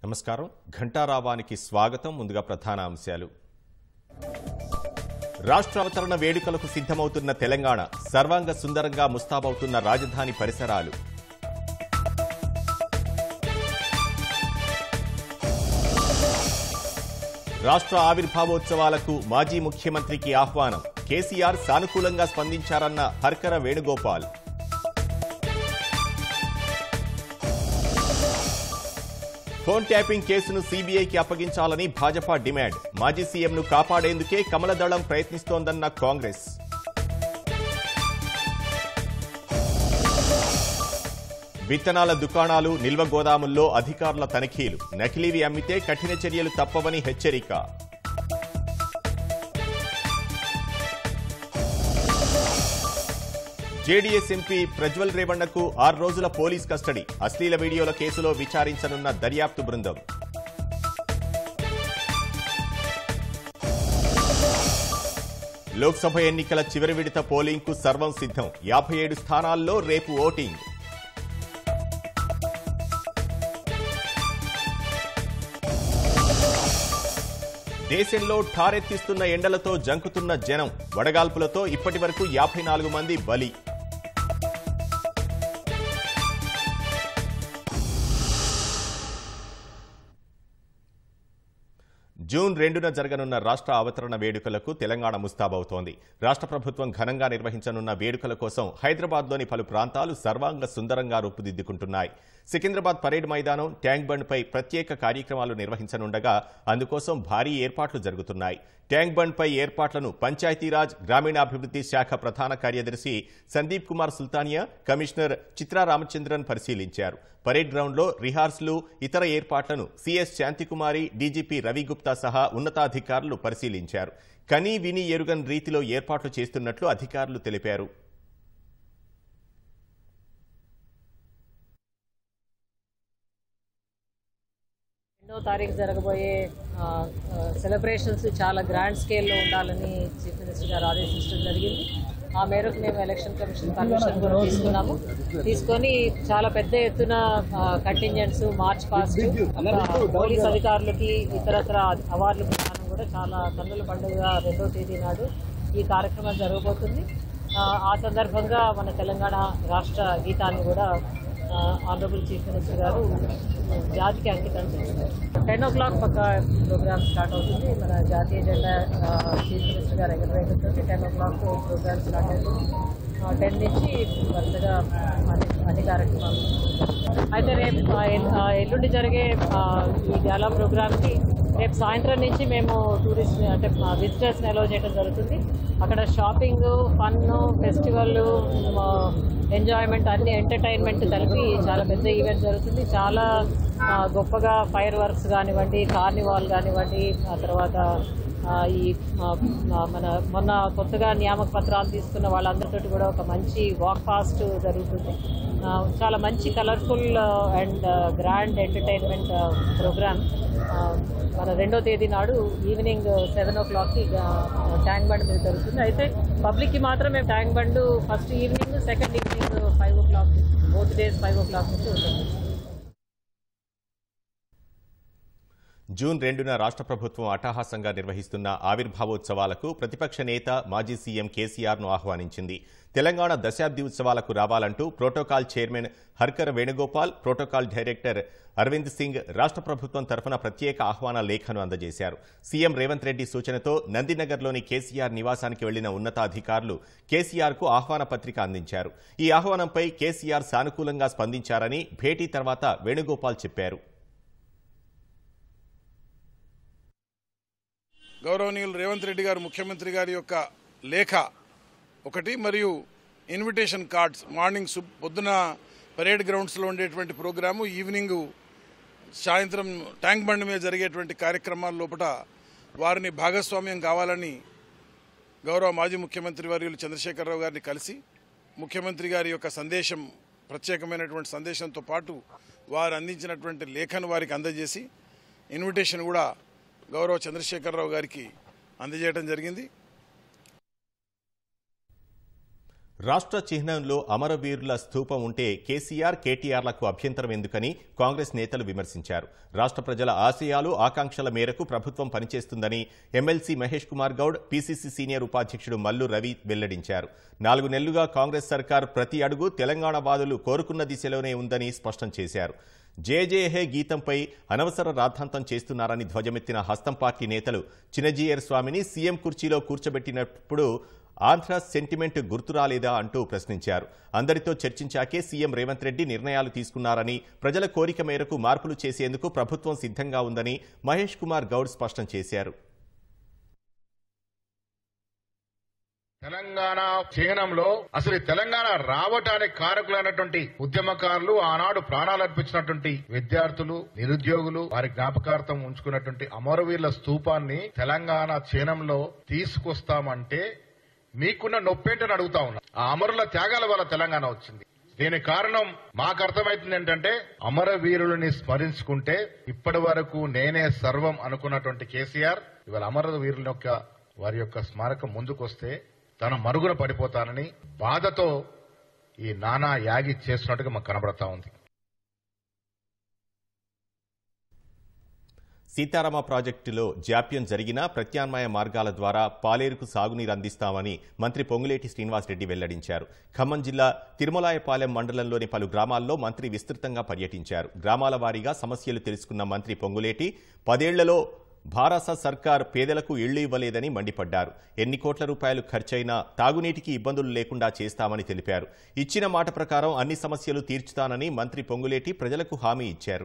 నమస్కారం ఘంటారావానికి స్వాగతం ముందుగా ప్రధాన అంశాలు రాష్ట్ర అవతరణ వేడుకలకు సిద్ధమవుతున్న తెలంగాణ సర్వాంగ సుందరంగా ముస్తాబవుతున్న రాజధాని పరిసరాలు రాష్ట్ర ఆవిర్భావోత్సవాలకు మాజీ ముఖ్యమంత్రికి ఆహ్వానం కేసీఆర్ సానుకూలంగా స్పందించారన్న హర్కర వేణుగోపాల్ ఫోన్ ట్యాపింగ్ కేసును సీబీఐకి అప్పగించాలని భాజపా డిమాండ్ మాజీ సీఎంను కాపాడేందుకే కమలదళం ప్రయత్నిస్తోందన్న కాంగ్రెస్ విత్తనాల దుకాణాలు నిల్వ గోదాముల్లో అధికారుల తనిఖీలు నకిలీవి అమ్మితే కఠిన చర్యలు తప్పవని హెచ్చరిక జేడీఎస్ ఎంపీ ప్రజ్వల్ రేవణ్ణకు ఆరు రోజుల పోలీస్ కస్టడీ అశ్లీల వీడియోల కేసులో విచారించనున్న దర్యాప్తు బృందం లోక్సభ ఎన్నికల చివరి విడత పోలింగ్కు సర్వం సిద్ధం యాభై ఏడు స్థానాల్లో రేపు ఓటింగ్ దేశంలో ఠారెత్తిస్తున్న ఎండలతో జంకుతున్న జనం వడగాల్పులతో ఇప్పటి వరకు యాభై నాలుగు మంది బలి జూన్ రెండున జరగనున్న రాష్ట్ర అవతరణ వేడుకలకు తెలంగాణ ముస్తాబవుతోంది రాష్ట్ర ప్రభుత్వం ఘనంగా నిర్వహించనున్న వేడుకల కోసం హైదరాబాద్లోని పలు ప్రాంతాలు సర్వాంగ సుందరంగా రూపుదిద్దుకుంటున్నాయి సికింద్రాబాద్ పరేడ్ మైదానం ట్యాంక్ బండ్పై ప్రత్యేక కార్యక్రమాలు నిర్వహించనుండగా అందుకోసం భారీ ఏర్పాట్లు జరుగుతున్నాయి ట్యాంక్ బండ్పై ఏర్పాట్లను పంచాయతీరాజ్ గ్రామీణాభివృద్ధి శాఖ ప్రధాన కార్యదర్శి సందీప్ కుమార్ సుల్తానియా కమిషనర్ చిత్రా రామచంద్రన్ పరిశీలించారు పరేడ్ గ్రౌండ్లో రిహార్సలు ఇతర ఏర్పాట్లను సీఎస్ శాంతికుమారి డీజీపీ రవి గుప్తా సహా ఉన్నతాధికారులు పరిశీలించారు కనీ విని ఎరుగని రీతిలో ఏర్పాట్లు చేస్తున్నట్లు అధికారులు తెలిపారు రెండో తారీఖు జరగబోయే సెలబ్రేషన్స్ చాలా గ్రాండ్ స్కేల్లో ఉండాలని చీఫ్ మినిస్టర్ గారు ఆదేశించడం జరిగింది ఆ మేరకు మేము ఎలక్షన్ కమిషన్ పర్మిషన్ కూడా తీసుకున్నాము తీసుకొని చాలా పెద్ద ఎత్తున కంటింజెంట్స్ మార్చ్ పాస్ట్ పోలీస్ అధికారులకి ఇతరత్ర అవార్డులు ప్రదానం కూడా చాలా కన్నుల పండుగ రెండో తేదీ నాడు ఈ కార్యక్రమం జరగబోతుంది ఆ, ఆ సందర్భంగా మన తెలంగాణ రాష్ట్ర గీతాన్ని కూడా ఆనరబుల్ చీఫ్ మినిస్టర్ గారు జాతికి అంకితం చేస్తారు టెన్ ఓ క్లాక్ పక్క ప్రోగ్రామ్ స్టార్ట్ అవుతుంది మన జాతీయ జెండా ఆ, చీఫ్ మినిస్టర్ గారు ఎగరవేయడంతో ten o'clock program start అవుతుంది టెన్ నుంచి వరుసగా అన్ని అన్ని కార్యక్రమాలు అయితే రేపు ఆ, ఎల్- ఆ, ఎల్లుండి జరిగే ఆ, ఈ గాలా ప్రోగ్రామ్కి రేపు సాయంత్రం నుంచి మేము టూరిస్ట్ అంటే విజిటర్స్ని అలౌ చేయడం జరుగుతుంది అక్కడ షాపింగ్ ఫన్ ఫెస్టివల్ ఎంజాయ్మెంట్ అన్ని ఎంటర్టైన్మెంట్ కలిపి చాలా పెద్ద ఈవెంట్ జరుగుతుంది చాలా ఆ, గొప్పగా ఫైర్ వర్క్స్ కానివ్వండి కార్నివాల్ కానివ్వండి ఆ తర్వాత ఆ, ఈ ఆ, ఆ, మన మొన్న కొత్తగా నియామక పత్రాలు తీసుకున్న వాళ్ళందరితో కూడా ఒక మంచి వాక్ ఫాస్ట్ జరుగుతుంది ఆ, చాలా మంచి colourful and grand entertainment program మన రెండో తేదీ నాడు ఈవినింగ్ సెవెన్ ఓ క్లాక్కి ట్యాంక్ బండ్ మీద జరుగుతుంది అయితే పబ్లిక్కి మాత్రం మేము tank bund first evening second evening five o'clock both days five o'clock నుంచి ఉంటుంది జూన్ రెండున రాష్ట్ర ప్రభుత్వం అట్టహాసంగా నిర్వహిస్తున్న ఆవిర్భావోత్సవాలకు ప్రతిపక్ష నేత మాజీ సీఎం కేసీఆర్ను ఆహ్వానించింది తెలంగాణ దశాబ్ది ఉత్సవాలకు రావాలంటూ protocol chairman Harkar Venugopal protocol director Aravind Singh రాష్ట్ర ప్రభుత్వం తరఫున ప్రత్యేక ఆహ్వాన లేఖను అందజేశారు సీఎం రేవంత్ రెడ్డి సూచనతో నందినగర్లోని కేసీఆర్ నివాసానికి వెళ్లిన ఉన్నతాధికారులు కేసీఆర్కు ఆహ్వాన పత్రిక అందించారు ఈ ఆహ్వానంపై కేసీఆర్ సానుకూలంగా స్పందించారని భేటీ తర్వాత వేణుగోపాల్ చెప్పారు గౌరవనీయులు రేవంత్ రెడ్డి గారు ముఖ్యమంత్రి గారి యొక్క లేఖ ఒకటి మరియు ఇన్విటేషన్ కార్డ్స్ మార్నింగ్ సు పొద్దున పరేడ్ గ్రౌండ్స్లో ఉండేటువంటి ప్రోగ్రాము ఈవినింగ్ సాయంత్రం ట్యాంక్ బండ్ మీద జరిగేటువంటి కార్యక్రమాల లోపల వారిని భాగస్వామ్యం కావాలని గౌరవ మాజీ ముఖ్యమంత్రి వర్యులు చంద్రశేఖరరావు గారిని కలిసి ముఖ్యమంత్రి గారి యొక్క సందేశం ప్రత్యేకమైనటువంటి సందేశంతో పాటు వారు అందించినటువంటి లేఖను వారికి అందజేసి ఇన్విటేషన్ కూడా గౌరవ చంద్రశేఖరరావు గారికి అందజేయడం జరిగింది రాష్ట్ర చిహ్నంలో అమరవీరుల స్థూపం ఉంటే కేసీఆర్ కేటీఆర్లకు అభ్యంతరం ఎందుకని కాంగ్రెస్ నేతలు విమర్శించారు రాష్ట్ర ప్రజల ఆశయాలు ఆకాంక్షల మేరకు ప్రభుత్వం పనిచేస్తుందని MLC Mahesh Kumar Goud PCC senior ఉపాధ్యక్షుడు మల్లు రవి వెల్లడించారు నాలుగు నెలలుగా కాంగ్రెస్ సర్కార్ ప్రతి అడుగు తెలంగాణ వాదులు కోరుకున్న దిశలోనే ఉందని స్పష్టం చేశారు జేజేహే గీతంపై అనవసర రాద్ధాంతం చేస్తున్నారని ధ్వజమెత్తిన హస్తం పార్టీ నేతలు చినజీయర్ స్వామిని సీఎం కుర్చీలో కూర్చోబెట్టినప్పుడు ఆంధ్ర సెంటిమెంట్ గుర్తు రాలేదా అంటూ ప్రశ్నించారు అందరితో చర్చించాకే సీఎం రేవంత్ రెడ్డి నిర్ణయాలు తీసుకున్నారని ప్రజల కోరిక మేరకు మార్పులు చేసేందుకు ప్రభుత్వం సిద్ధంగా ఉందని మహేష్ కుమార్ గౌడ్ స్పష్టం చేశారు తెలంగాణ చిహ్నంలో అసలు ఈ తెలంగాణ రావటానికి కారకులైనటువంటి ఉద్యమకారులు ఆనాడు ప్రాణాలు అర్పించినటువంటి విద్యార్థులు నిరుద్యోగులు వారి జ్ఞాపకార్థం ఉంచుకున్నటువంటి అమరవీరుల స్తూపాన్ని తెలంగాణ చిహ్నంలో తీసుకొస్తామంటే మీకున్న నొప్పేంటని అడుగుతా ఉన్నా ఆ అమరుల త్యాగాల వల్ల తెలంగాణ వచ్చింది దీనికి కారణం మాకు అర్థమవుతుంది ఏంటంటే అమరవీరులని స్మరించుకుంటే ఇప్పటి వరకు నేనే సర్వం అనుకున్నటువంటి కేసీఆర్ ఇవాళ అమరవీరుల యొక్క వారి యొక్క స్మారకం ముందుకొస్తే తన మరుగున పడిపోతానని బాధతో ఈ నానా యాగి చేస్తున్నట్టుగా మాకు కనబడతా ఉంది సీతారామ ప్రాజెక్టులో జాప్యం జరిగినా ప్రత్యామ్నాయ మార్గాల ద్వారా పాలేరుకు సాగునీరు అందిస్తామని మంత్రి పొంగులేటి శ్రీనివాసరెడ్డి వెల్లడించారు ఖమ్మం జిల్లా తిరుమలాయపాలెం మండలంలోని పలు గ్రామాల్లో మంత్రి విస్తృతంగా పర్యటించారు గ్రామాల వారీగా సమస్యలు తెలుసుకున్న మంత్రి పొంగులేటి పదేళ్లలో భారత సర్కార్ పేదలకు ఇళ్లు ఇవ్వలేదని మండిపడ్డారు ఎన్ని కోట్ల రూపాయలు ఖర్చయినా తాగునీటికి ఇబ్బందులు లేకుండా చేస్తామని తెలిపారు ఇచ్చిన మాట ప్రకారం అన్ని సమస్యలు తీర్చుతానని మంత్రి పొంగులేటి ప్రజలకు హామీ ఇచ్చారు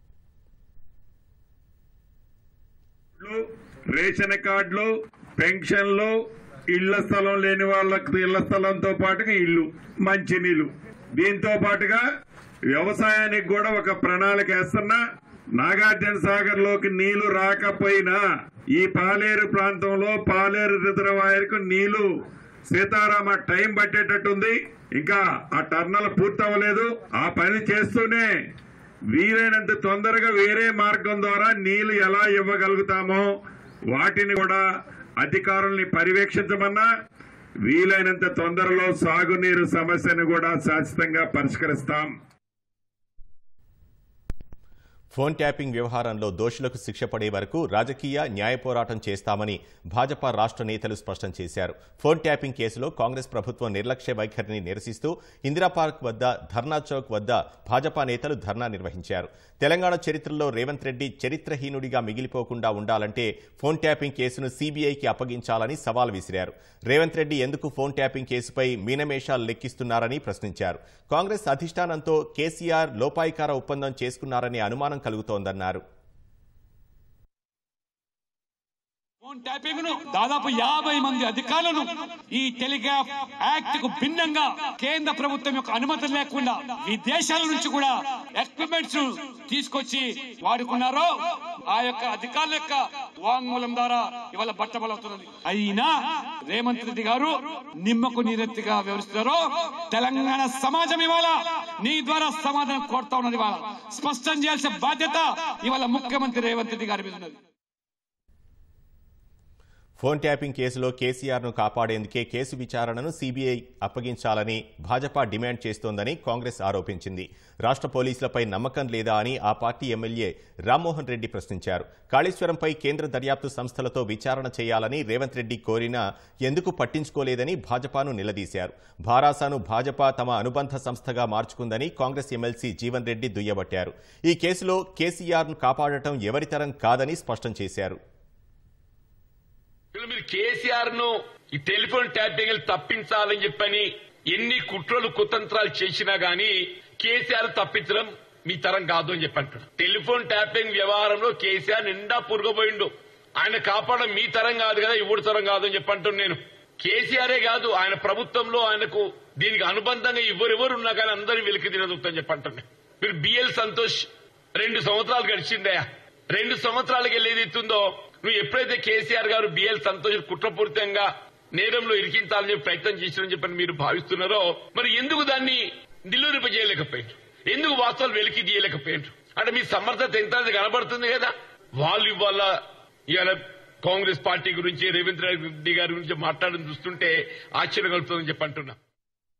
కార్డులు, రేషన్ కార్డులు పెన్షన్లు ఇళ్ల స్థలం లేని వాళ్ళకి ఇళ్ల స్థలంతో పాటుగా ఇల్లు మంచినీళ్లు దీంతో పాటుగా వ్యవసాయానికి కూడా ఒక ప్రణాళిక వేస్తున్నా నాగార్జున సాగర్ లోకి నీళ్లు రాకపోయినా ఈ పాలేరు ప్రాంతంలో పాలేరు రిజర్వాయర్కు నీళ్లు సీతారామ టైం పట్టేటట్టుంది ఇంకా ఆ టర్నల్ పూర్తవ్వలేదు ఆ పని చేస్తూనే వీలైనంత తొందరగా వేరే మార్గం ద్వారా నీళ్లు ఎలా ఇవ్వగలుగుతామో వాటిని కూడా అధికారుల్ని పర్యవేక్షించమన్నా వీలైనంత తొందరలో సాగునీరు సమస్యను కూడా శాశ్వతంగా పరిష్కరిస్తాం ఫోన్ ట్యాపింగ్ వ్యవహారంలో దోషులకు శిక్ష పడే వరకు రాజకీయ న్యాయ పోరాటం చేస్తామని భాజపా రాష్ట్ర నేతలు స్పష్టం చేశారు ఫోన్ ట్యాపింగ్ కేసులో కాంగ్రెస్ ప్రభుత్వం నిర్లక్ష్య వైఖరిని నిరసిస్తూ ఇందిరా పార్క్ వద్ద ధర్నా చౌక్ వద్ద భాజపా నేతలు ధర్నా నిర్వహించారు తెలంగాణ చరిత్రలో రేవంత్ రెడ్డి చరిత్రహీనుడిగా మిగిలిపోకుండా ఉండాలంటే ఫోన్ ట్యాపింగ్ కేసును సీబీఐకి అప్పగించాలని సవాల్ విసిరారు రేవంత్ రెడ్డి ఎందుకు ఫోన్ ట్యాపింగ్ కేసుపై మీనమేషాలు లెక్కిస్తున్నారని ప్రశ్నించారు కాంగ్రెస్ అధిష్టానంతో కేసీఆర్ లోపాయికార ఒప్పందం చేసుకున్నారనే అనుమానం కలుగుతోందన్నారు ఫోన్ ట్యాపింగ్ ను దాదాపు యాభై మంది అధికారులను ఈ టెలిగ్రాఫ్ యాక్ట్ కు భిన్నంగా కేంద్ర ప్రభుత్వం యొక్క అనుమతి లేకుండా విదేశాల నుంచి కూడా ఎక్విప్మెంట్స్ తీసుకొచ్చి వాడుకున్నారో ఆ యొక్క అధికారుల యొక్క వాంగ్మూలం ద్వారా ఇవాళ బట్టబలవుతున్నది అయినా రేవంత్ రెడ్డి గారు నిమ్మకు నీరెత్తిగా వివరిస్తున్నారో తెలంగాణ సమాజం ఇవాళ నీ ద్వారా సమాధానం కోరుతా ఉన్నది ఇవాళ స్పష్టం చేయాల్సిన బాధ్యత ఇవాళ ముఖ్యమంత్రి రేవంత్ రెడ్డి గారి మీద ఉన్నది ఫోన్ ట్యాపింగ్ కేసులో కేసీఆర్ను కాపాడేందుకే కేసు విచారణను సీబీఐ అప్పగించాలని భాజపా డిమాండ్ చేస్తోందని కాంగ్రెస్ ఆరోపించింది రాష్ట్ర పోలీసులపై నమ్మకం లేదా అని ఆ పార్టీ ఎమ్మెల్యే రామ్మోహన్ రెడ్డి ప్రశ్నించారు కాళేశ్వరంపై కేంద్ర దర్యాప్తు సంస్థలతో విచారణ చేయాలని రేవంత్ రెడ్డి కోరినా ఎందుకు పట్టించుకోలేదని భాజపాను నిలదీశారు భారాసాను భాజపా తమ అనుబంధ సంస్థగా మార్చుకుందని కాంగ్రెస్ ఎమ్మెల్సీ జీవన్ రెడ్డి దుయ్యబట్టారు ఈ కేసులో కేసీఆర్ను కాపాడటం ఎవరితరం కాదని స్పష్టం చేశారు ఇప్పుడు మీరు కేసీఆర్ ను ఈ టెలిఫోన్ ట్యాపింగ్ తప్పించాలని చెప్పని ఎన్ని కుట్రలు కుతంత్రాలు చేసినా గానీ కేసీఆర్ తప్పించడం మీ తరం కాదు అని చెప్పి అంటున్నాడు టెలిఫోన్ ట్యాపింగ్ వ్యవహారంలో కేసీఆర్ నిండా పురగబోయిండు ఆయన కాపాడడం మీ తరం కాదు కదా ఇవుడు తరం కాదు అని చెప్పి అంటున్నాను నేను కేసీఆరే కాదు ఆయన ప్రభుత్వంలో ఆయనకు దీనికి అనుబంధంగా ఎవరెవరు ఉన్నా కానీ అందరూ వెలికి తినదుకుతని చెప్పి అంటున్నాను మీరు బిఎల్ సంతోష్ రెండు సంవత్సరాలు గడిచిందయా రెండు సంవత్సరాలకు వెళ్ళేది ఎత్తుందో నువ్వు ఎప్పుడైతే కేసీఆర్ గారు బిఎల్ సంతోష్ కుట్రపూరితంగా నేరంలో ఇరికించాలని చెప్పి ప్రయత్నం చేసిరని చెప్పని మీరు భావిస్తున్నారో మరి ఎందుకు దాన్ని నిలువరింపజేయలేకపోయారు ఎందుకు వాస్తవాలు వెలికి తీయలేకపోయారు అంటే మీ సమర్థత ఎంత అనేది కనబడుతుంది కదా వాళ్ళు ఇవాళ ఇవాళ కాంగ్రెస్ పార్టీ గురించి రేవంత్ రెడ్డి గారి గురించి మాట్లాడడం చూస్తుంటే ఆశ్చర్యం కలుగుతుందని చెప్పి అంటున్నా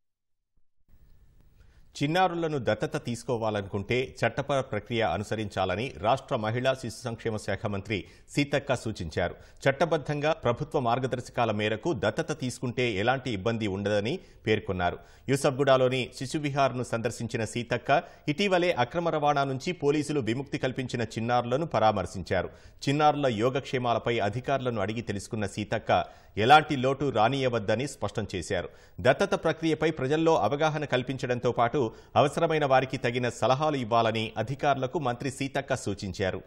చిన్నారులను దత్తత తీసుకోవాలనుకుంటే చట్టపర ప్రక్రియ అనుసరించాలని రాష్ట్ర మహిళా శిశు సంక్షేమ శాఖ మంత్రి సీతక్క సూచించారు చట్టబద్ధంగా ప్రభుత్వ మార్గదర్శకాల మేరకు దత్తత తీసుకుంటే ఎలాంటి ఇబ్బంది ఉండదని పేర్కొన్నారు యూసఫ్గూడలోని శిశువిహార్ను సందర్శించిన సీతక్క ఇటీవలే అక్రమ రవాణా నుంచి పోలీసులు విముక్తి కల్పించిన చిన్నారులను పరామర్శించారు చిన్నారుల యోగక్షేమాలపై అధికారులను అడిగి తెలుసుకున్న సీతక్క ఎలాంటి లోటు రానియవద్దని స్పష్టం చేశారు దత్తత ప్రక్రియపై ప్రజల్లో అవగాహన కల్పించడంతో పాటు అవసరమైన వారికి తగిన సలహాలు ఇవ్వాలని అధికారులకు మంత్రి సీతక్క సూచించారు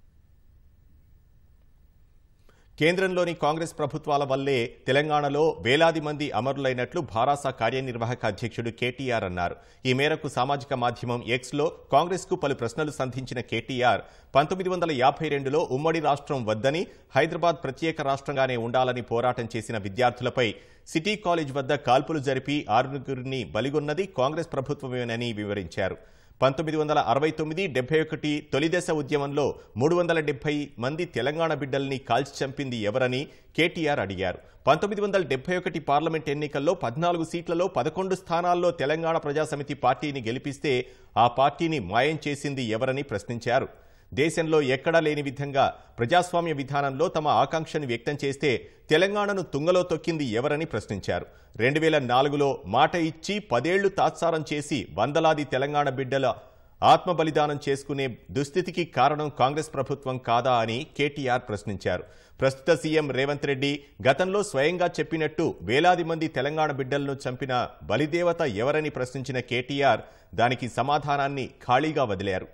కేంద్రంలోని కాంగ్రెస్ ప్రభుత్వాల వల్లే తెలంగాణలో వేలాది మంది అమరులైనట్లు భారాస కార్యనిర్వాహక అధ్యక్షుడు కేటీఆర్ అన్నారు ఈ మేరకు సామాజిక మాధ్యమం ఎక్స్లో కాంగ్రెస్కు పలు ప్రశ్నలు సంధించిన కేటీఆర్ పంతొమ్మిది వందల యాభై రెండులో ఉమ్మడి రాష్ట్రం వద్దని హైదరాబాద్ ప్రత్యేక రాష్ట్రంగానే ఉండాలని పోరాటం చేసిన విద్యార్థులపై సిటీ కాలేజ్ వద్ద కాల్పులు జరిపి ఆరుగురిని బలిగొన్నది కాంగ్రెస్ ప్రభుత్వమేనని వివరించారు పంతొమ్మిది వందల అరవై తొమ్మిది డెబ్బై ఒకటి తొలిదశ ఉద్యమంలో మూడు వందల డెబ్బై మంది తెలంగాణ బిడ్డల్ని కాల్చి చంపింది ఎవరని కేటీఆర్ అడిగారు పంతొమ్మిది వందల డెబ్బై ఒకటి పార్లమెంట్ ఎన్నికల్లో పద్నాలుగు సీట్లలో పదకొండు స్థానాల్లో తెలంగాణ ప్రజాసమితి పార్టీని గెలిపిస్తే ఆ పార్టీని మాయం చేసింది ఎవరని ప్రశ్నించారు దేశంలో ఎక్కడా లేని విధంగా ప్రజాస్వామ్య విధానంలో తమ ఆకాంక్షను వ్యక్తం చేస్తే తెలంగాణను తుంగలో తొక్కింది ఎవరని ప్రశ్నించారు రెండు వేల నాలుగులో మాట ఇచ్చి పదేళ్లు తాత్సారం చేసి వందలాది తెలంగాణ బిడ్డల ఆత్మ బలిదానం చేసుకునే దుస్థితికి కారణం కాంగ్రెస్ ప్రభుత్వం కాదా అని కేటీఆర్ ప్రశ్నించారు ప్రస్తుత సీఎం రేవంత్ రెడ్డి గతంలో స్వయంగా చెప్పినట్టు వేలాది మంది తెలంగాణ బిడ్డలను చంపిన బలిదేవత ఎవరని ప్రశ్నించిన కేటీఆర్ దానికి సమాధానాన్ని ఖాళీగా వదిలారు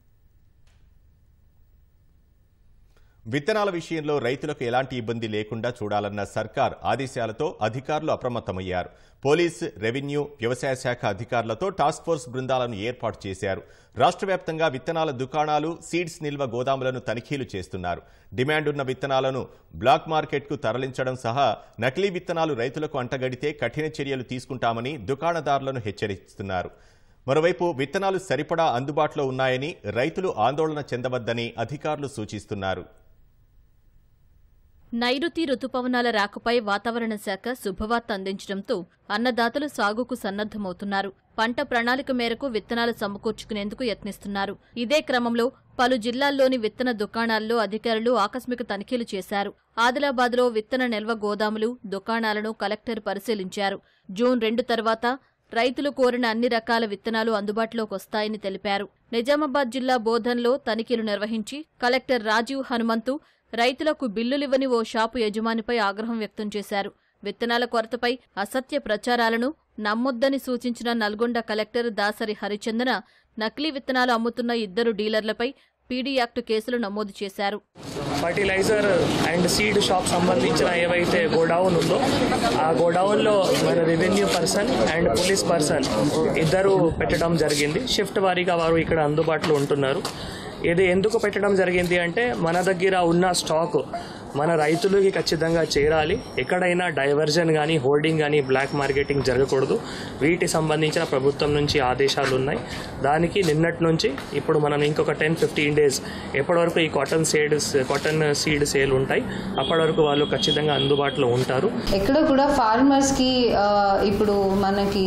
విత్తనాల విషయంలో రైతులకు ఎలాంటి ఇబ్బంది లేకుండా చూడాలన్న సర్కార్ ఆదేశాలతో అధికారులు అప్రమత్తమయ్యారు పోలీస్ రెవెన్యూ వ్యవసాయ శాఖ అధికారులతో టాస్క్ ఫోర్స్ బృందాలను ఏర్పాటు చేశారు రాష్ట్ర వ్యాప్తంగా విత్తనాల దుకాణాలు సీడ్స్ నిల్వ గోదాములను తనిఖీలు చేస్తున్నారు డిమాండ్ ఉన్న విత్తనాలను బ్లాక్ మార్కెట్కు తరలించడం సహా నకిలీ విత్తనాలు రైతులకు అంటగడితే కఠిన చర్యలు తీసుకుంటామని దుకాణదారులను హెచ్చరిస్తున్నారు మరోవైపు విత్తనాలు సరిపడా అందుబాటులో ఉన్నాయని రైతులు ఆందోళన చెందవద్దని అధికారులు సూచిస్తున్నారు నైరుతి రుతుపవనాల రాకపై వాతావరణ శాఖ శుభవార్త అందించడంతో అన్నదాతలు సాగుకు సన్నద్దమవుతున్నారు పంట ప్రణాళిక మేరకు విత్తనాలు సమకూర్చుకునేందుకు యత్నిస్తున్నారు ఇదే క్రమంలో పలు జిల్లాల్లోని విత్తన దుకాణాల్లో అధికారులు ఆకస్మిక తనిఖీలు చేశారు ఆదిలాబాద్లో విత్తన నిల్వ గోదాములు దుకాణాలను కలెక్టర్ పరిశీలించారు జూన్ రెండు తర్వాత రైతులు కోరిన అన్ని రకాల విత్తనాలు అందుబాటులోకి వస్తాయని తెలిపారు నిజామాబాద్ జిల్లా బోధన్లో తనిఖీలు నిర్వహించి కలెక్టర్ రాజీవ్ హనుమంతు రైతులకు బిల్లులివ్వని ఓ షాపు యజమానిపై ఆగ్రహం వ్యక్తం చేశారు విత్తనాల కొరతపై అసత్య ప్రచారాలను నమ్మొద్దని సూచించిన నల్గొండ కలెక్టర్ దాసరి హరిచందన నకిలీ విత్తనాలు అమ్ముతున్న ఇద్దరు డీలర్లపై పీడీ యాక్టు కేసులు నమోదు చేశారు ఫర్టిలైజర్ అండ్ సీడ్ షాప్ సంబంధించిన ఏవైతే గోడౌన్ ఉందో ఆ గోడౌన్లో మన revenue person and police person ఇద్దరు పెట్టడం జరిగింది షిఫ్ట్ వారీగా వారు ఇక్కడ అందుబాటులో ఉంటున్నారు ఇది ఎందుకు పెట్టడం జరిగింది అంటే మన దగ్గర ఉన్న స్టాక్ మన రైతులకి ఖచ్చితంగా చేరాలి ఎక్కడైనా డైవర్జన్ కానీ హోల్డింగ్ కానీ బ్లాక్ మార్కెటింగ్ జరగకూడదు వీటి సంబంధించిన ప్రభుత్వం నుంచి ఆదేశాలు ఉన్నాయి దానికి నిన్నటి నుంచి ఇప్పుడు మనం ఇంకొక టెన్ ఫిఫ్టీన్ డేస్ ఎప్పటి వరకు ఈ cotton seeds cotton seed sale ఉంటాయి అప్పటి వరకు వాళ్ళు ఖచ్చితంగా అందుబాటులో ఉంటారు ఎక్కడ కూడా ఫార్మర్స్కి ఇప్పుడు మనకి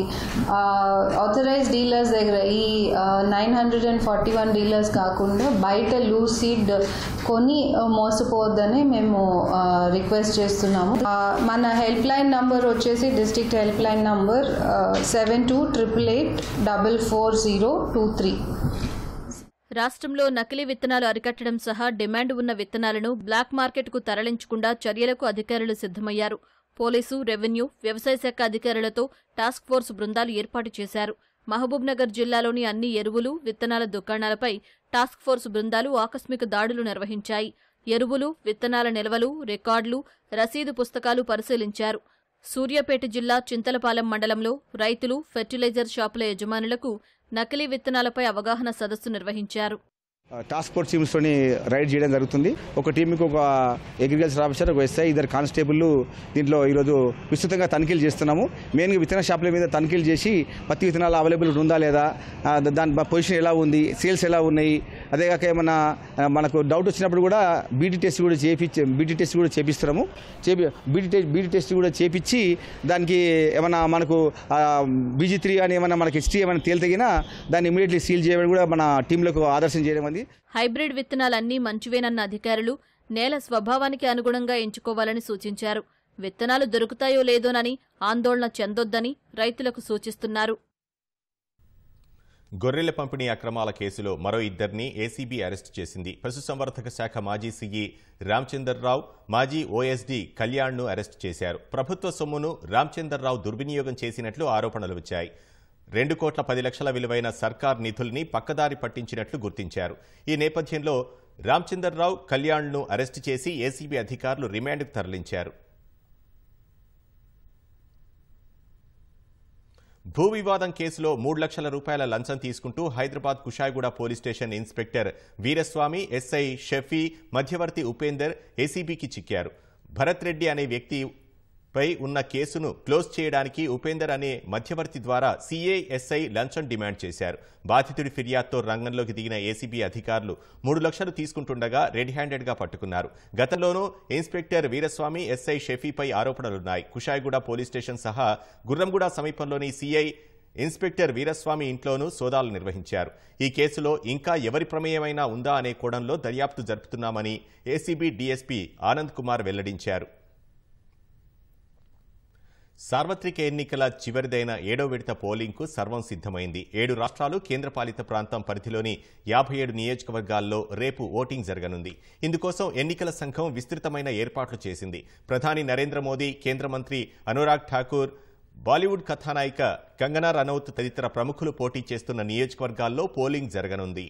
ఆథరైజ్ డీలర్స్ దగ్గర ఈ nine hundred and forty one dealers కాకుండా బయట లూజ్ సీడ్ కొని మోసపోవద్దని మేము రిక్వెస్ట్ చేస్తున్నాము మన హెల్ప్ లైన్ నంబర్ వచ్చేసి district help line number seven two triple eight double four zero two three రాష్ట్రంలో నకిలీ విత్తనాలు అరికట్టడం సహా డిమాండ్ ఉన్న విత్తనాలను బ్లాక్ మార్కెట్కు తరలించకుండా చర్యలకు అధికారులు సిద్ధమయ్యారు పోలీసు రెవెన్యూ వ్యవసాయ శాఖ అధికారులతో టాస్క్ ఫోర్స్ బృందాలు ఏర్పాటు చేశారు మహబూబ్ నగర్ జిల్లాలోని అన్ని ఎరువులు విత్తనాల దుకాణాలపై టాస్క్ ఫోర్స్ బృందాలు ఆకస్మిక దాడులు నిర్వహించాయి ఎరువులు విత్తనాల నిల్వలు రికార్డులు రసీదు పుస్తకాలు పరిశీలించారు సూర్యాపేట జిల్లా చింతలపాలెం మండలంలో రైతులు ఫెర్టిలైజర్ షాపుల యజమానులకు నకిలీ విత్తనాలపై అవగాహన సదస్సు నిర్వహించారు టాస్క్ ఫోర్స్ టీమ్స్తోని రైడ్ చేయడం జరుగుతుంది ఒక టీంకి ఒక అగ్రికల్చర్ ఆఫీసర్ ఒక ఎస్ఐ ఇద్దరు కానిస్టేబుల్ దీంట్లో ఈరోజు విస్తృతంగా తనిఖీలు చేస్తున్నాము మెయిన్గా విత్తన షాపుల మీద తనిఖీలు చేసి పత్తి విత్తనాలు అవైలబుల్ ఉందా లేదా ఆ, దాని పొజిషన్ ఎలా ఉంది సేల్స్ ఎలా ఉన్నాయి అదేగాక ఏమన్నా ఆ, మనకు డౌట్ వచ్చినప్పుడు కూడా బీటీ టెస్ట్ కూడా చేపించి బీటీ టెస్ట్ కూడా చేపిస్తున్నాము చేపి బీటీ టెస్ట్ బీటీ టెస్ట్ కూడా చేపించి దానికి ఏమన్నా మనకు బీజీ త్రీ అని ఏమన్నా మనకి హిస్టరీ ఏమైనా తేలితగినా దాన్ని ఇమీడియట్లీ సీల్ చేయడం కూడా మన టీంలకు ఆదర్శం చేయడం ఉంది హైబ్రిడ్ విత్తనాలన్నీ మంచివేనన్న అధికారులు నేల స్వభావానికి అనుగుణంగా ఎంచుకోవాలని సూచించారు విత్తనాలు దొరుకుతాయో లేదోనని ఆందోళన చెందొద్దని రైతులకు సూచిస్తున్నారు గొర్రెల పంపిణీ అక్రమాల కేసులో మరో ఇద్దరిని ఏసీబీ అరెస్టు చేసింది పశుసంవర్ధక శాఖ మాజీ సీఈ రామచందర్రావు మాజీ ఓఎస్డీ కళ్యాణ్ను అరెస్టు చేశారు ప్రభుత్వ సొమ్మును రామచందర్రావు దుర్వినియోగం చేసినట్లు ఆరోపణలు వచ్చాయి రెండు కోట్ల పది లక్షల విలువైన సర్కార్ నిధుల్ని పక్కదారి పట్టించినట్లు గుర్తించారు ఈ నేపథ్యంలో రామచందర్రావు కళ్యాణ్ను అరెస్టు చేసి ఏసీబీ అధికారులు రిమాండ్కు తరలించారు భూ వివాదం కేసులో మూడు లక్షల రూపాయల లంచం తీసుకుంటూ Hyderabad Kushaiguda police station inspector Veeraswamy SI Shafi మధ్యవర్తి ఉపేందర్ ఏసీబీకి చిక్కారు భరత్ రెడ్డి అనే వ్యక్తి పై ఉన్న కేసును క్లోజ్ చేయడానికి ఉపేందర్ అనే మధ్యవర్తి ద్వారా సీఏఎస్ఐ లంచం డిమాండ్ చేశారు బాధితుడి ఫిర్యాదుతో రంగంలోకి దిగిన ఏసీబీ అధికారులు మూడు లక్షలు తీసుకుంటుండగా రెడ్ హ్యాండెడ్గా పట్టుకున్నారు గతంలోనూ ఇన్స్పెక్టర్ వీరస్వామి ఎస్ఐ షఫీపై ఆరోపణలున్నాయి కుషాయిగూడ పోలీస్ స్టేషన్ సహా గుర్రంగూడ సమీపంలోని సీఐ ఇన్స్పెక్టర్ వీరస్వామి ఇంట్లోనూ సోదాలు నిర్వహించారు ఈ కేసులో ఇంకా ఎవరి ప్రమేయమైనా ఉందా అనే కోణంలో దర్యాప్తు జరుపుతున్నామని ఏసీబీ డీఎస్పీ ఆనంద్ కుమార్ వెల్లడించారు సార్వత్రిక ఎన్నికల చివరిదైన ఏడో విడత పోలింగ్కు సర్వం సిద్ధమైంది ఏడు రాష్ట్రాలు కేంద్రపాలిత ప్రాంతం పరిధిలోని యాభై ఏడు నియోజకవర్గాల్లో రేపు ఓటింగ్ జరగనుంది ఇందుకోసం ఎన్నికల సంఘం విస్తృతమైన ఏర్పాట్లు చేసింది ప్రధాని నరేంద్ర మోదీ కేంద్ర మంత్రి అనురాగ్ ఠాకూర్ బాలీవుడ్ కథానాయిక కంగనా రనౌత్ తదితర ప్రముఖులు పోటీ చేస్తున్న నియోజకవర్గాల్లో పోలింగ్ జరగనుంది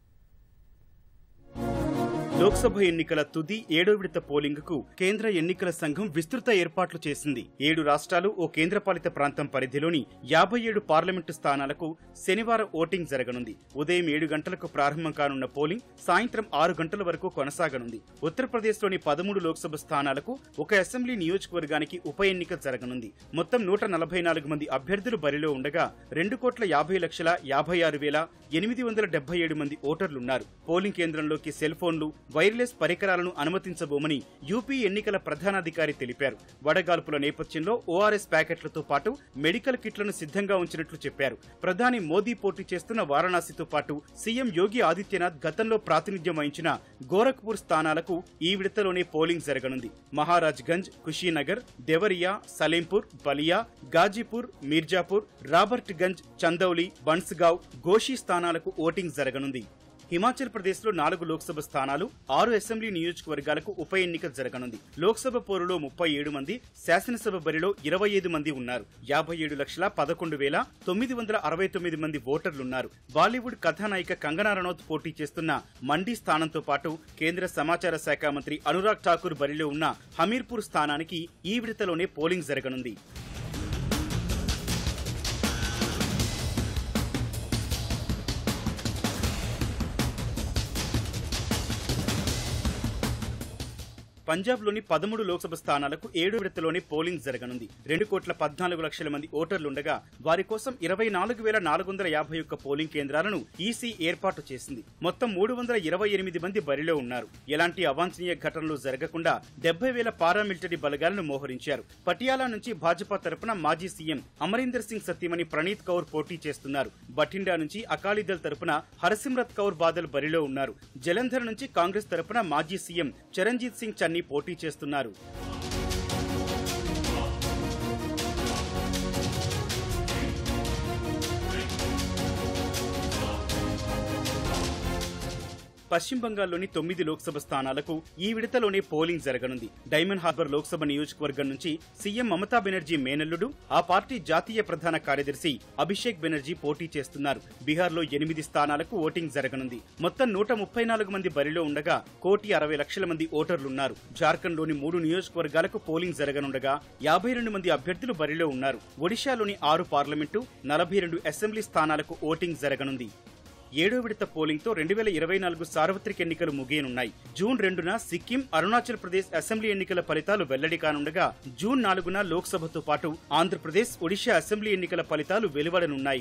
లోక్సభ ఎన్నికల తుది ఏడో విడత పోలింగుకు కేంద్ర ఎన్నికల సంఘం విస్తృత ఏర్పాట్లు చేసింది ఏడు రాష్ట్రాలు ఓ కేంద్రపాలిత ప్రాంతం పరిధిలోని యాభై ఏడు పార్లమెంటు స్థానాలకు శనివారం ఓటింగ్ జరగనుంది ఉదయం ఏడు గంటలకు ప్రారంభం కానున్న పోలింగ్ సాయంత్రం ఆరు గంటల వరకు కొనసాగనుంది ఉత్తరప్రదేశ్లోని పదమూడు లోక్సభ స్థానాలకు ఒక అసెంబ్లీ నియోజకవర్గానికి ఉప ఎన్నిక జరగనుంది మొత్తం నూట నలభై నాలుగు మంది అభ్యర్థులు బరిలో ఉండగా రెండు కోట్ల యాభై లక్షల యాభై ఆరు వేల ఎనిమిది వందల డెబ్బై ఏడు మంది ఓటర్లున్నారు పోలింగ్ కేంద్రంలోకి సెల్ ఫోన్లు వైర్లెస్ పరికరాలను అనుమతించబోమని యూపీ ఎన్నికల ప్రధానాధికారి తెలిపారు వడగాల్పుల నేపథ్యంలో ఓఆర్ఎస్ ప్యాకెట్లతో పాటు మెడికల్ కిట్లను సిద్ధంగా ఉంచినట్లు చెప్పారు ప్రధాని మోదీ పోటీ చేస్తున్న వారణాసితో పాటు సీఎం యోగి ఆదిత్యనాథ్ గతంలో ప్రాతినిధ్యం వహించిన గోరఖ్పూర్ స్థానాలకు ఈ విడతలోనే పోలింగ్ జరగనుంది మహారాజ్ గంజ్ కుషీనగర్ దేవరియా సలేంపూర్ బలియా గాజీపూర్ మీర్జాపూర్ రాబర్ట్ గంజ్ చందౌలి బన్స్గావ్ గోషి స్థానాలకు ఓటింగ్ జరగనుంది హిమాచల్ ప్రదేశ్ లో నాలుగు లోక్సభ స్థానాలు ఆరు అసెంబ్లీ నియోజకవర్గాలకు ఉప ఎన్నిక జరగనుంది లోక్సభ పోరులో ముప్పై ఏడు మంది శాసనసభ బరిలో ఇరవై ఐదు మంది ఉన్నారు యాభై ఏడు లక్షల పదకొండు వేల తొమ్మిది వందల అరవై తొమ్మిది మంది ఓటర్లున్నారు బాలీవుడ్ కథానాయిక కంగనా రనౌత్ పోటీ చేస్తున్న మండి స్థానంతో పాటు కేంద్ర సమాచార శాఖ మంత్రి అనురాగ్ ఠాకూర్ బరిలో ఉన్న హమీర్పూర్ స్థానానికి ఈ విడతలోనే పోలింగ్ జరగనుంది పంజాబ్లోని పదమూడు లోక్సభ స్థానాలకు ఏడు విడతలోనే పోలింగ్ జరగనుంది రెండు కోట్ల పద్నాలుగు లక్షల మంది ఓటర్లుండగా వారి కోసం ఇరవై నాలుగు వేల నాలుగు వందల యాభై ఒక్క పోలింగ్ కేంద్రాలను ఈసీ ఏర్పాటు చేసింది మొత్తం మూడు వందల ఇరవై ఎనిమిది మంది బరిలో ఉన్నారు ఎలాంటి అవాంఛనీయ ఘటనలు జరగకుండా డెబ్బై వేల పారామిలిటరీ బలగాలను మోహరించారు పటియాలా నుంచి భాజపా తరపున మాజీ సీఎం అమరీందర్ సింగ్ సత్యమణి ప్రణీత్ కౌర్ పోటీ చేస్తున్నారు బఠిండా నుంచి అకాలీదళ్ తరపున హరసిమ్రత్ కౌర్ బాదల్ బరిలో ఉన్నారు జలంధర్ నుంచి కాంగ్రెస్ తరపున మాజీ సీఎం చరణ్జీత్ సింగ్ చన్నీ పోటీ చేస్తున్నారు పశ్చిమ బంగాల్లోని తొమ్మిది లోక్సభ స్థానాలకు ఈ విడతలోనే పోలింగ్ జరగనుంది డైమండ్ హార్బర్ లోక్సభ నియోజకవర్గం నుంచి సీఎం మమతా బెనర్జీ మేనల్లుడు ఆ పార్టీ జాతీయ ప్రధాన కార్యదర్శి అభిషేక్ బెనర్జీ పోటీ చేస్తున్నారు బీహార్లో ఎనిమిది స్థానాలకు ఓటింగ్ జరగనుంది మొత్తం నూట ముప్పై నాలుగు మంది బరిలో ఉండగా కోటి అరవై లక్షల మంది ఓటర్లున్నారు జార్ఖండ్లోని మూడు నియోజకవర్గాలకు పోలింగ్ జరగనుండగా యాభై రెండు మంది అభ్యర్థులు బరిలో ఉన్నారు ఒడిశాలోని ఆరు పార్లమెంటు నలభై రెండు అసెంబ్లీ స్థానాలకు ఓటింగ్ జరగనుంది ఏడో విడత పోలింగ్ తో రెండు వేల ఇరవై నాలుగు సార్వత్రిక ఎన్నికలు ముగియనున్నాయి జూన్ రెండున సిక్కిం అరుణాచల్ ప్రదేశ్ అసెంబ్లీ ఎన్నికల ఫలితాలు వెల్లడి కానుండగా జూన్ నాలుగున లోక్సభతో పాటు ఆంధ్రప్రదేశ్ ఒడిశా అసెంబ్లీ ఎన్నికల ఫలితాలు వెలువడనున్నాయి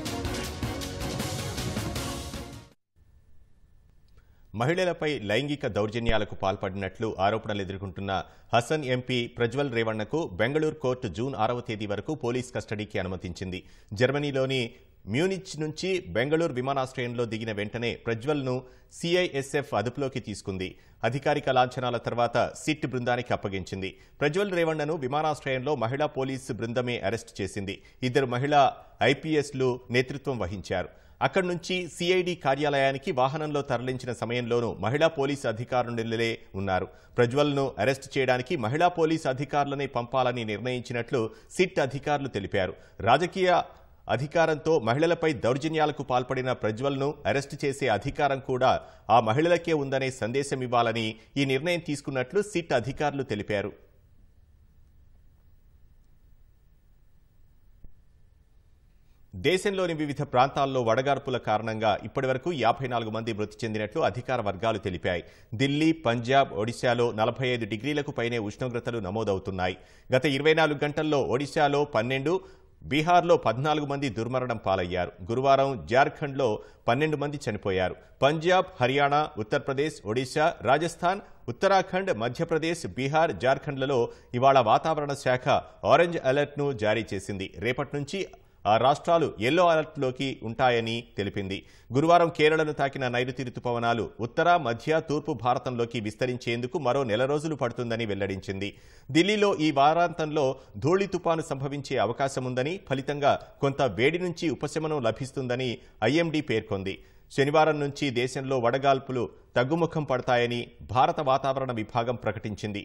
మహిళలపై లైంగిక దౌర్జన్యాలకు పాల్పడినట్లు ఆరోపణలు ఎదుర్కొంటున్న హసన్ ఎంపీ ప్రజ్వల్ రేవణ్ణకు బెంగళూరు కోర్టు జూన్ ఆరవ తేదీ వరకు పోలీస్ కస్టడీకి అనుమతించింది జర్మనీలోని మ్యూనిచ్ నుంచి బెంగళూరు విమానాశ్రయంలో దిగిన వెంటనే ప్రజ్వల్ను సిఐఎస్ఎఫ్ అదుపులోకి తీసుకుంది అధికారిక లాంఛనాల తర్వాత సిట్ బృందానికి అప్పగించింది ప్రజ్వల్ రేవణ్ణను విమానాశ్రయంలో మహిళా పోలీసు బృందమే అరెస్టు చేసింది ఇద్దరు మహిళా ఐపీఎస్లు నేతృత్వం వహించారు అక్కడి నుంచి సిఐడి కార్యాలయానికి వాహనంలో తరలించిన సమయంలోనూ మహిళా పోలీసు అధికారులే ఉన్నారు ప్రజ్వల్ను అరెస్టు చేయడానికి మహిళా పోలీసు అధికారులనే పంపాలని నిర్ణయించినట్లు సిట్ అధికారులు తెలిపారు రాజకీయ అధికారంతో మహిళలపై దౌర్జన్యాలకు పాల్పడిన ప్రజ్వల్ను అరెస్టు చేసే అధికారం కూడా ఆ మహిళలకే ఉందనే సందేశం ఇవ్వాలని ఈ నిర్ణయం తీసుకున్నట్లు సిట్ అధికారులు తెలిపారు దేశంలోని వివిధ ప్రాంతాల్లో వడగార్పుల కారణంగా ఇప్పటివరకు యాభై నాలుగు మంది మృతి చెందినట్లు అధికార వర్గాలు తెలిపాయి ఢిల్లీ పంజాబ్ ఒడిశాలో నలభై ఐదు డిగ్రీలకు పైనే ఉష్ణోగ్రతలు నమోదవుతున్నాయి గత ఇరవై నాలుగు గంటల్లో ఒడిశాలో పన్నెండు బీహార్లో పద్నాలుగు మంది దుర్మరణం పాలయ్యారు గురువారం జార్ఖండ్లో పన్నెండు మంది చనిపోయారు పంజాబ్ హర్యానా ఉత్తరప్రదేశ్ ఒడిశా రాజస్థాన్ ఉత్తరాఖండ్ మధ్యప్రదేశ్ బీహార్ జార్ఖండ్లలో ఇవాళ వాతావరణ శాఖ ఆరెంజ్ అలర్ట్ను జారీ చేసింది రేపటి నుంచి ఆ రాష్ట్రాలు ఎల్లో అలర్ట్లోకి ఉంటాయని తెలిపింది గురువారం కేరళను తాకిన నైరుతి రుతుపవనాలు ఉత్తర మధ్య తూర్పు భారతంలోకి విస్తరించేందుకు మరో నెల రోజులు పడుతుందని వెల్లడించింది ఢిల్లీలో ఈ వారాంతంలో ధూళి తుపాను సంభవించే అవకాశముందని ఫలితంగా కొంత వేడి నుంచి ఉపశమనం లభిస్తుందని ఐఎండీ పేర్కొంది శనివారం నుంచి దేశంలో వడగాల్పులు తగ్గుముఖం పడతాయని భారత వాతావరణ విభాగం ప్రకటించింది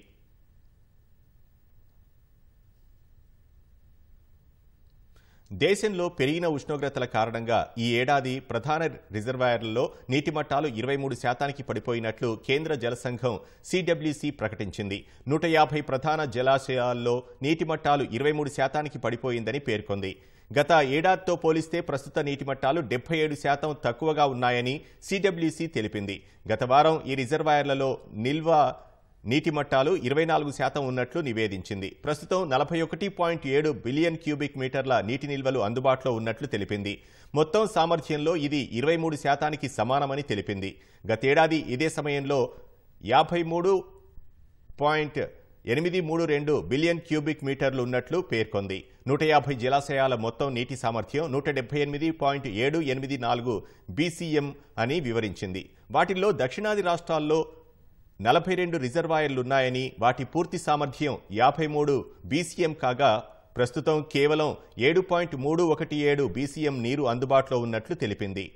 దేశంలో పెరిగిన ఉష్ణోగ్రతల కారణంగా ఈ ఏడాది ప్రధాన రిజర్వాయర్లలో నీటి మట్టాలు ఇరవై మూడు శాతానికి పడిపోయినట్లు కేంద్ర జలసంఘం సిడబ్ల్యూసి ప్రకటించింది నూట యాభై ప్రధాన జలాశయాల్లో నీటి మట్టాలు ఇరవై మూడు శాతానికి పడిపోయిందని పేర్కొంది గత ఏడాదితో పోలిస్తే ప్రస్తుత నీటి మట్టాలు డెబ్బై ఏడు శాతం తక్కువగా ఉన్నాయని సిడబ్ల్యూసి తెలిపింది గత వారం ఈ రిజర్వాయర్లలో నిల్వ నీటి మట్టాలు ఇరవై నాలుగు శాతం ఉన్నట్లు నివేదించింది ప్రస్తుతం నలభై ఒకటి పాయింట్ ఏడు బిలియన్ క్యూబిక్ మీటర్ల నీటి నిల్వలు అందుబాటులో ఉన్నట్లు తెలిపింది మొత్తం సామర్థ్యంలో ఇది ఇరవై మూడు శాతానికి సమానమని తెలిపింది గతేడాది ఇదే సమయంలో యాభై మూడు పాయింట్ ఎనిమిది మూడు రెండు బిలియన్ క్యూబిక్ మీటర్లు ఉన్నట్లు పేర్కొంది నూట యాభై జలాశయాల మొత్తం నీటి సామర్థ్యం నూట డెబ్బై ఎనిమిది పాయింట్ ఏడు ఎనిమిది నాలుగు బీసీఎం అని వివరించింది వాటిల్లో దక్షిణాది రాష్ట్రాల్లో నలభై రెండు రిజర్వాయర్లున్నాయని వాటి పూర్తి సామర్థ్యం యాభై మూడు బీసీఎం కాగా ప్రస్తుతం కేవలం ఏడు పాయింట్ మూడు ఒకటి ఏడు బీసీఎం నీరు అందుబాటులో ఉన్నట్లు తెలిపింది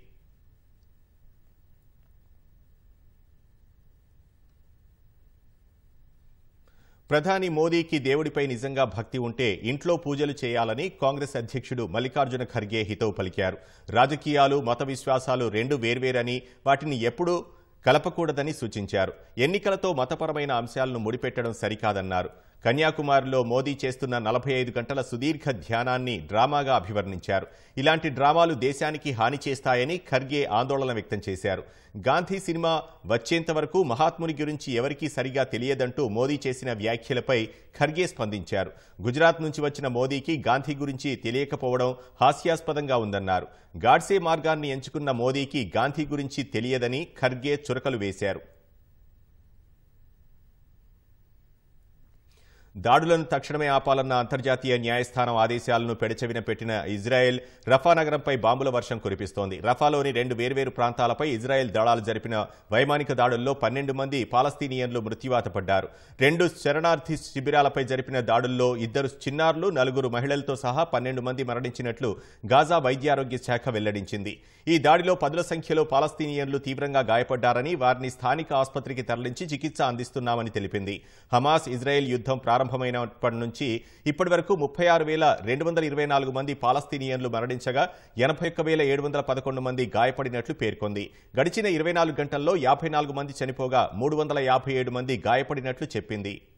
ప్రధాని మోదీకి దేవుడిపై నిజంగా భక్తి ఉంటే ఇంట్లో పూజలు చేయాలని కాంగ్రెస్ అధ్యక్షుడు మల్లికార్జున ఖర్గే హితవు పలికారు రాజకీయాలు మత విశ్వాసాలు రెండు వేర్వేరని వాటిని ఎప్పుడూ కలపకూడదని సూచించారు ఎన్నికలతో మతపరమైన అంశాలను ముడిపెట్టడం సరికాదన్నారు కన్యాకుమారిలో మోదీ చేస్తున్న నలభై ఐదు గంటల సుదీర్ఘ ధ్యానాన్ని డ్రామాగా అభివర్ణించారు ఇలాంటి డ్రామాలు దేశానికి హాని చేస్తాయని ఖర్గే ఆందోళన వ్యక్తం చేశారు గాంధీ సినిమా వచ్చేంత వరకు మహాత్ముని గురించి ఎవరికీ సరిగా తెలియదంటూ మోదీ చేసిన వ్యాఖ్యలపై ఖర్గే స్పందించారు గుజరాత్ నుంచి వచ్చిన మోదీకి గాంధీ గురించి తెలియకపోవడం హాస్యాస్పదంగా ఉందన్నారు గాడ్సే మార్గాన్ని ఎంచుకున్న మోదీకి గాంధీ గురించి తెలియదని ఖర్గే చురకలు వేశారు దాడులను తక్షణమే ఆపాలన్న అంతర్జాతీయ న్యాయస్థానం ఆదేశాలను పెడచెవిన పెట్టిన ఇజ్రాయెల్ రఫా నగరంపై బాంబుల వర్షం కురిపిస్తోంది రఫాలోని రెండు వేర్వేరు ప్రాంతాలపై ఇజ్రాయెల్ దళాలు జరిపిన వైమానిక దాడుల్లో పన్నెండు మంది పాలస్తీనియన్లు మృత్యువాత పడ్డారు రెండు శరణార్థి శిబిరాలపై జరిపిన దాడుల్లో ఇద్దరు చిన్నారులు నలుగురు మహిళలతో సహా పన్నెండు మంది మరణించినట్లు గాజా వైద్యారోగ్య శాఖ వెల్లడించింది ఈ దాడిలో పదుల సంఖ్యలో పాలస్తీనియన్లు తీవ్రంగా గాయపడ్డారని వారిని స్థానిక ఆసుపత్రికి తరలించి చికిత్స అందిస్తున్నామని తెలిపింది హమాస్ ఇజ్రాయెల్ యుద్ధం ప్రారంభమైనప్పటి నుంచి ఇప్పటి వరకు ముప్పై ఆరు వేల రెండు వందల ఇరవై నాలుగు మంది పాలస్తీనియన్లు మరణించగా ఎనభై ఒక్క వేల ఏడు వందల పదకొండు మంది గాయపడినట్లు పేర్కొంది గడిచిన ఇరవై నాలుగు గంటల్లో యాభై నాలుగు మంది చనిపోగా మూడు వందల యాభై ఏడు మంది గాయపడినట్లు చెప్పింది